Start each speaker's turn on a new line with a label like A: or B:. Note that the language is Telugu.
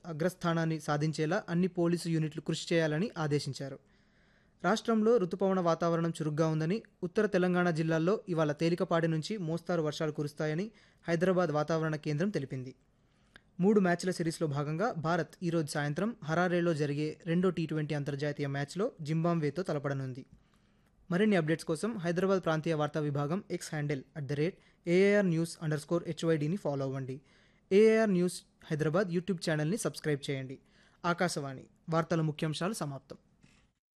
A: అగ్రస్థానాన్ని సాధించేలా అన్ని పోలీసు యూనిట్లు కృషి చేయాలని ఆదేశించారు రాష్ట్రంలో రుతుపవన వాతావరణం చురుగ్గా ఉందని ఉత్తర తెలంగాణ జిల్లాల్లో ఇవాళ తేలికపాటి నుంచి మోస్తారు వర్షాలు కురుస్తాయని హైదరాబాద్ వాతావరణ కేంద్రం తెలిపింది మూడు మ్యాచ్ల సిరీస్లో భాగంగా భారత్ ఈరోజు సాయంత్రం హరారేలో జరిగే రెండో టీ ట్వంటీ అంతర్జాతీయ మ్యాచ్లో జింబాబ్వేతో తలపడనుంది మరిన్ని అప్డేట్స్ కోసం హైదరాబాద్ ప్రాంతీయ వార్తా విభాగం X handle at the rate AIR news underscore హెచ్వైడిని ఫాలో అవ్వండి ఏఆర్ న్యూస్ హైదరాబాద్ యూట్యూబ్ ఛానల్ని సబ్స్క్రైబ్ చేయండి ఆకాశవాణి వార్తల ముఖ్యాంశాలు సమాప్తం